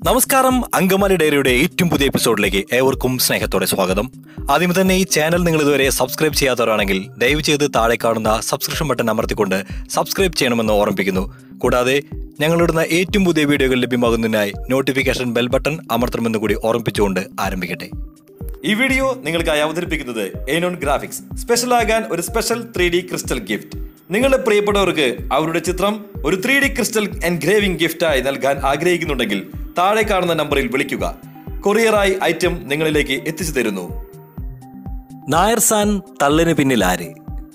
നമസ്കാരം അങ്കമാലി ഡയറിയുടെ ഏറ്റവും പുതിയ എപ്പിസോഡിലേക്ക് ഏവർക്കും സ്നേഹത്തോടെ സ്വാഗതം ആദ്യം തന്നെ ഈ ചാനൽ നിങ്ങൾ ഇതുവരെ സബ്സ്ക്രൈബ് ചെയ്യാത്തവരാണെങ്കിൽ ദയവ് ചെയ്ത് താഴെ കാണുന്ന സബ്സ്ക്രിപ്ഷൻ ബട്ടൺ അമർത്തിക്കൊണ്ട് സബ്സ്ക്രൈബ് ചെയ്യണമെന്ന് ഓർമ്മിപ്പിക്കുന്നു കൂടാതെ ഞങ്ങളിടുന്ന ഏറ്റവും പുതിയ വീഡിയോകൾ ലഭ്യമാകുന്നതിനായി നോട്ടിഫിക്കേഷൻ ബെൽ ബട്ടൺ അമർത്തണമെന്ന് കൂടി ഓർമ്മിപ്പിച്ചുകൊണ്ട് ആരംഭിക്കട്ടെ ഈ വീഡിയോ നിങ്ങൾക്കായി അവതരിപ്പിക്കുന്നത് ഏനോൺ ഗ്രാഫിക്സ് സ്പെഷ്യൽ ആകാൻ ഒരു special three D crystal gift നിങ്ങളുടെ പ്രിയപ്പെട്ടവർക്ക് അവരുടെ ചിത്രം ഒരു ത്രീ ഡി ക്രിസ്റ്റൽ എൻഗ്രേവിംഗ് ഗിഫ്റ്റായി നൽകാൻ ആഗ്രഹിക്കുന്നുണ്ടെങ്കിൽ താഴെ കാണുന്ന നമ്പറിൽ വിളിക്കുക കൊറിയറായി ഐറ്റം നിങ്ങളിലേക്ക് എത്തിച്ചു തരുന്നു നായർസാൻ തള്ളിന് പിന്നിൽ ആര്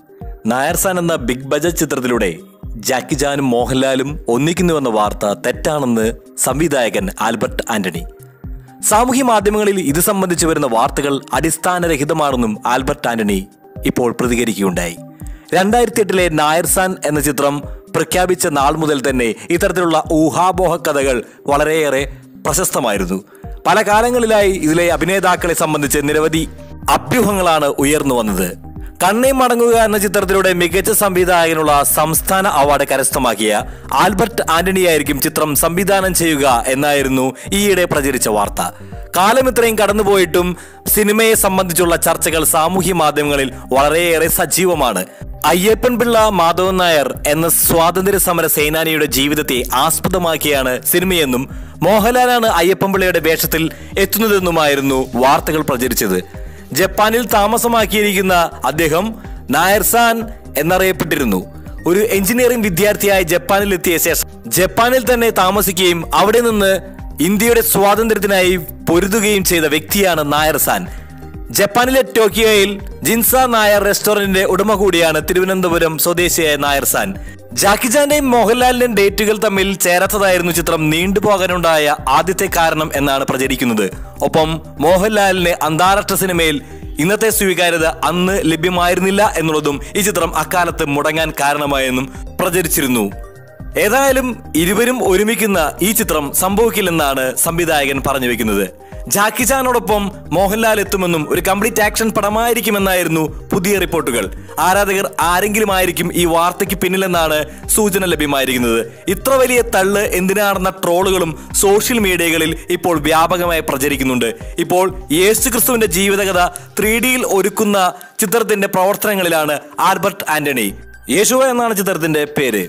നായർസാൻ എന്ന ബിഗ് ബജറ്റ് ചിത്രത്തിലൂടെ ജാക്കി ജാനും മോഹൻലാലും ഒന്നിക്കുന്നുവെന്ന വാർത്ത തെറ്റാണെന്ന് സംവിധായകൻ ആൽബർട്ട് ആന്റണി സാമൂഹ്യ മാധ്യമങ്ങളിൽ ഇത് സംബന്ധിച്ച് വരുന്ന വാർത്തകൾ അടിസ്ഥാനരഹിതമാണെന്നും ആൽബർട്ട് ആന്റണി ഇപ്പോൾ പ്രതികരിക്കുകയുണ്ടായി രണ്ടായിരത്തി എട്ടിലെ നായർസാൻ എന്ന ചിത്രം പ്രഖ്യാപിച്ച നാൾ മുതൽ തന്നെ ഇത്തരത്തിലുള്ള ഊഹാപോഹ കഥകൾ വളരെയേറെ പ്രശസ്തമായിരുന്നു പല കാലങ്ങളിലായി ഇതിലെ അഭിനേതാക്കളെ സംബന്ധിച്ച് നിരവധി അഭ്യൂഹങ്ങളാണ് ഉയർന്നു വന്നത് കണ്ണേ മടങ്ങുക എന്ന ചിത്രത്തിലൂടെ മികച്ച സംവിധായകനുള്ള സംസ്ഥാന അവാർഡ് കരസ്ഥമാക്കിയ ആൽബർട്ട് ആന്റണിയായിരിക്കും ചിത്രം സംവിധാനം ചെയ്യുക എന്നായിരുന്നു ഈയിടെ പ്രചരിച്ച വാർത്ത കാലം ഇത്രയും കടന്നുപോയിട്ടും സിനിമയെ സംബന്ധിച്ചുള്ള ചർച്ചകൾ സാമൂഹ്യ മാധ്യമങ്ങളിൽ വളരെയേറെ സജീവമാണ് അയ്യപ്പൻ പിള്ള മാധവൻ നായർ എന്ന സ്വാതന്ത്ര്യ സമര സേനാനിയുടെ ജീവിതത്തെ ആസ്പദമാക്കിയാണ് സിനിമയെന്നും മോഹൻലാലാണ് അയ്യപ്പൻ പിള്ളയുടെ വേഷത്തിൽ എത്തുന്നതെന്നുമായിരുന്നു വാർത്തകൾ പ്രചരിച്ചത് ജപ്പാനിൽ താമസമാക്കിയിരിക്കുന്ന അദ്ദേഹം നായർസാൻ എന്നറിയപ്പെട്ടിരുന്നു ഒരു എഞ്ചിനീയറിംഗ് വിദ്യാർത്ഥിയായി ജപ്പാനിൽ എത്തിയ ശേഷം ജപ്പാനിൽ തന്നെ താമസിക്കുകയും അവിടെ നിന്ന് ഇന്ത്യയുടെ സ്വാതന്ത്ര്യത്തിനായി പൊരുതുകയും ചെയ്ത വ്യക്തിയാണ് നായർസാൻ ജപ്പാനിലെ ടോക്കിയോയിൽ ജിൻസ നായർ റെസ്റ്റോറന്റിന്റെ ഉടമ കൂടിയാണ് തിരുവനന്തപുരം സ്വദേശിയായ നായർസാൻ ജാക്കിജാന്റെയും മോഹൻലാലിന്റെയും ഡേറ്റുകൾ തമ്മിൽ ചേരാത്തതായിരുന്നു ചിത്രം നീണ്ടുപോകാനുണ്ടായ ആദ്യത്തെ കാരണം എന്നാണ് പ്രചരിക്കുന്നത് ഒപ്പം മോഹൻലാലിന് അന്താരാഷ്ട്ര സിനിമയിൽ ഇന്നത്തെ സ്വീകാര്യത അന്ന് ലഭ്യമായിരുന്നില്ല എന്നുള്ളതും ഈ ചിത്രം അക്കാലത്ത് മുടങ്ങാൻ കാരണമായെന്നും പ്രചരിച്ചിരുന്നു ഏതായാലും ഇരുവരും ഒരുമിക്കുന്ന ഈ ചിത്രം സംഭവിക്കില്ലെന്നാണ് സംവിധായകൻ പറഞ്ഞു വെക്കുന്നത് ജാക്കി ചാനോടൊപ്പം മോഹൻലാൽ എത്തുമെന്നും ഒരു കംപ്ലീറ്റ് ആക്ഷൻ പടമായിരിക്കുമെന്നായിരുന്നു പുതിയ റിപ്പോർട്ടുകൾ ആരാധകർ ആരെങ്കിലും ആയിരിക്കും ഈ വാർത്തയ്ക്ക് പിന്നിലെന്നാണ് സൂചന ലഭ്യമായിരിക്കുന്നത് ഇത്ര വലിയ തള്ള് എന്തിനാണെന്ന ട്രോളുകളും സോഷ്യൽ മീഡിയകളിൽ ഇപ്പോൾ വ്യാപകമായി പ്രചരിക്കുന്നുണ്ട് ഇപ്പോൾ യേശു ക്രിസ്തുവിന്റെ ജീവിതകഥ ത്രീ ഡിയിൽ ഒരുക്കുന്ന ചിത്രത്തിന്റെ പ്രവർത്തനങ്ങളിലാണ് ആൽബർട്ട് ആന്റണി യേശുവ എന്നാണ് ചിത്രത്തിന്റെ പേര്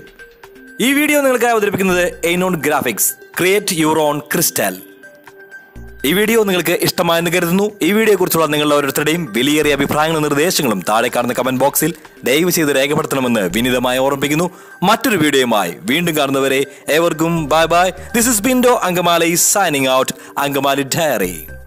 ഈ വീഡിയോ നിങ്ങൾക്കായി അവതരിപ്പിക്കുന്നത് എയ്നോൺ graphics create your own crystal ഈ വീഡിയോ നിങ്ങൾക്ക് ഇഷ്ടമായെന്ന് കരുതുന്നു ഈ വീഡിയോ കുറിച്ചുള്ള നിങ്ങളുടെ ഓരോരുത്തരുടെയും വിലയേറിയ അഭിപ്രായങ്ങളും നിർദ്ദേശങ്ങളും താഴെ കാണുന്ന കമന്റ് ബോക്സിൽ ദയവ് ചെയ്ത് രേഖപ്പെടുത്തണമെന്ന് വിനീതമായി ഓർമ്മിപ്പിക്കുന്നു മറ്റൊരു വീഡിയോയുമായി വീണ്ടും കാണുന്നവരെ ഏവർക്കും bye bye this is Bindo Angamaly signing out Angamaly diary